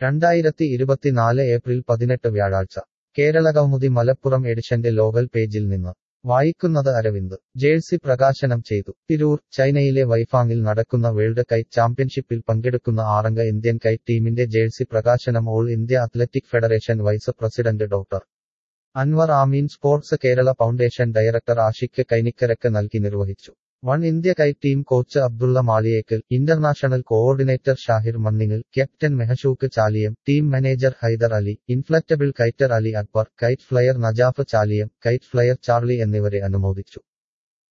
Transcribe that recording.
രണ്ടായിരത്തി ഇരുപത്തിനാല് ഏപ്രിൽ പതിനെട്ട് വ്യാഴാഴ്ച കേരളകൗമുദി മലപ്പുറം എഡിഷന്റെ ലോകൽ പേജിൽ നിന്ന് വായിക്കുന്നത് അരവിന്ദ് ജേഴ്സി പ്രകാശനം ചെയ്തു തിരൂർ ചൈനയിലെ വൈഫാങ്ങിൽ നടക്കുന്ന വേൾഡ് കൈറ്റ് ചാമ്പ്യൻഷിപ്പിൽ പങ്കെടുക്കുന്ന ആറംഗ ഇന്ത്യൻ കൈറ്റ് ടീമിന്റെ ജേഴ്സി പ്രകാശനം All India athletic federation vice president doctor Anwar Ameen sports Kerala foundation director Ashiq കൈനിക്കരക്ക് നൽകി നിർവഹിച്ചു one India kite team coach Abdulla Maliyekkal international coordinator Shahir Manningal captain Mehshook Chaliyam team manager Haider Ali inflatable kiter Ali Akbar kite flyer Najaf Chaliyam kite flyer Charlie എന്നിവരെ അനുമോദിച്ചു